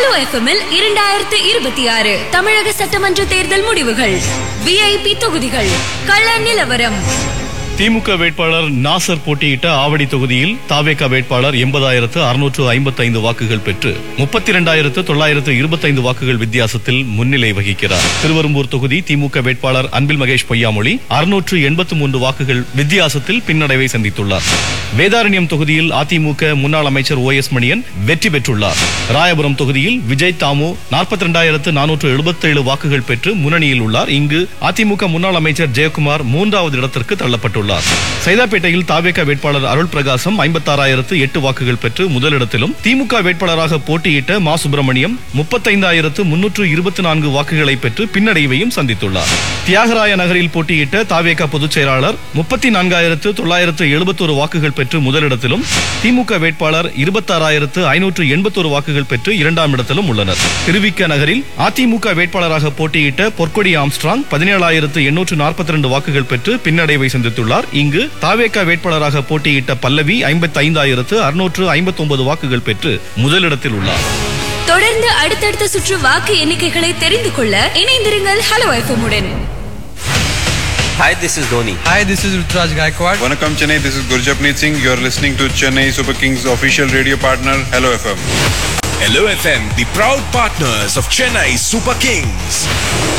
Hello எஃப்எம்மில் இரண்டாயிரத்து இருபத்தி ஆறு தமிழக சட்டமன்ற தேர்தல் முடிவுகள் விஐபி தொகுதிகள் கள நிலவரம் திமுக வேட்பாளர் நாசர் போட்டியிட்ட ஆவடி தொகுதியில் தாவேக வேட்பாளர் எண்பதாயிரத்து அறுநூற்று ஐம்பத்தி ஐந்து வாக்குகள் பெற்று முப்பத்தி இரண்டாயிரத்து தொள்ளாயிரத்து இருபத்தைந்து வாக்குகள் வித்தியாசத்தில் முன்னிலை வகிக்கிறார் திருவெரும்பூர் தொகுதி திமுக வேட்பாளர் அன்பில் மகேஷ் பொய்யாமொழி அறுநூற்று எண்பத்து மூன்று வாக்குகள் வித்தியாசத்தில் பின்னடைவை சந்தித்துள்ளார் வேதாரண்யம் தொகுதியில் அதிமுக முன்னாள் அமைச்சர் ஓ எஸ் மணியன் வெற்றி பெற்றுள்ளார் ராயபுரம் தொகுதியில் விஜய் தாமு நாற்பத்தி இரண்டாயிரத்து நானூற்று எழுபத்தேழு வாக்குகள் பெற்று முன்னணியில் உள்ளார் இங்கு அதிமுக முன்னாள் அமைச்சர் ஜெயக்குமார் மூன்றாவது இடத்திற்கு தள்ளப்பட்டுள்ளார் சைதாப்பேட்டையில் தாவேக வேட்பாளர் அருள் பிரகாசம் ஐம்பத்தாறாயிரத்து எட்டு வாக்குகள் பெற்று முதலிடத்திலும் திமுக வேட்பாளராக போட்டியிட்ட மா சுப்பிரமணியம் முப்பத்தைந்தாயிரத்து முன்னூற்று இருபத்தி நான்கு வாக்குகளை பெற்று பின்னடைவையும் சந்தித்துள்ளார் தியாகராய நகரில் போட்டியிட்ட தாவேக பொதுச் செயலாளர் முப்பத்தி நான்காயிரத்து தொள்ளாயிரத்து எழுபத்தோரு வாக்குகள் பெற்று முதலிடத்திலும் திமுக வேட்பாளர் இருபத்தாறாயிரத்து ஐநூற்று எண்பத்தோரு வாக்குகள் பெற்று இரண்டாம் இடத்திலும் உள்ளனர் திருவிக்க நகரில் அதிமுக வேட்பாளராக போட்டியிட்ட பொற்கொடி ஆம்ஸ்ட்ராங் பதினேழாயிரத்து எண்ணூற்று நாற்பத்தி ரெண்டு வாக்குகள் பெற்று பின்னடைவை சந்தித்துள்ளார் இங்கு தாவேக வேட்பாளராக போட்டியிட்ட பல்லவி ஐம்பத்தி ஐந்தாயிரத்து அறுநூற்று ஐம்பத்தி ஒன்பது வாக்குகள் பெற்று முதலிடத்தில் உள்ளார் தொடர்ந்து அடுத்தடுத்த சுற்று வாக்கு எண்ணிக்கைகளை தெரிந்து கொள்ள இணைந்திருங்கள் ஹலோ எஃப்எம் உடன் Hi, this is Dhoni. Hi, this is Rutraj Gaikwad. Vanakkam Chennai, this is Gurjapneet Singh. You are listening to Chennai Super Kings official radio partner, Hello FM. Hello FM, the proud partners of Chennai Super Kings.